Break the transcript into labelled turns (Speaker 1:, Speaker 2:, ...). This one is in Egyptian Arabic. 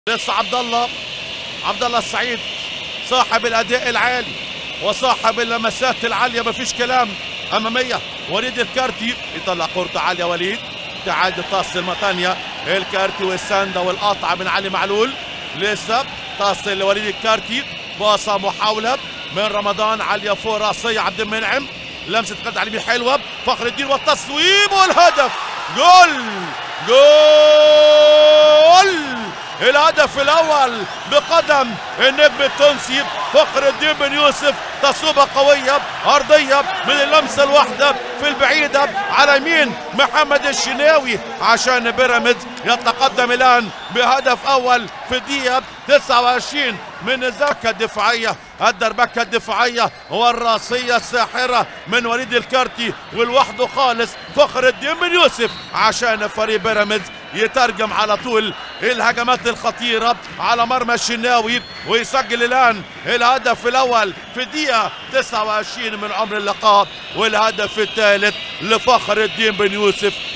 Speaker 1: لسه عبد الله عبد الله السعيد صاحب الاداء العالي وصاحب اللمسات العاليه مفيش كلام اماميه وليد الكارتي يطلع كورته عاليه وليد تعاد تصل مره ثانيه الكارتي والسانده والقطعه من علي معلول لسه تصل لوليد الكارتي باصه محاوله من رمضان عاليه فوق راسيه عبد المنعم لمسه قد على اليمين حلوه فخر الدين والتصويب والهدف جول جول الهدف الاول بقدم النجم التونسي فخر الدين بن يوسف تصويبه قويه ارضيه من اللمسه الواحده في البعيده على يمين محمد الشناوي عشان بيراميدز يتقدم الان بهدف اول في الدقيقه 29 من الزكه الدفاعيه الدربكه الدفاعيه والراسيه الساحره من وليد الكارتي والوحده خالص فخر الدين بن يوسف عشان فريق بيراميدز يترجم على طول الهجمات الخطيرة على مرمى الشناوي ويسجل الآن الهدف الأول في الدقيقة 29 من عمر اللقاء والهدف الثالث لفخر الدين بن يوسف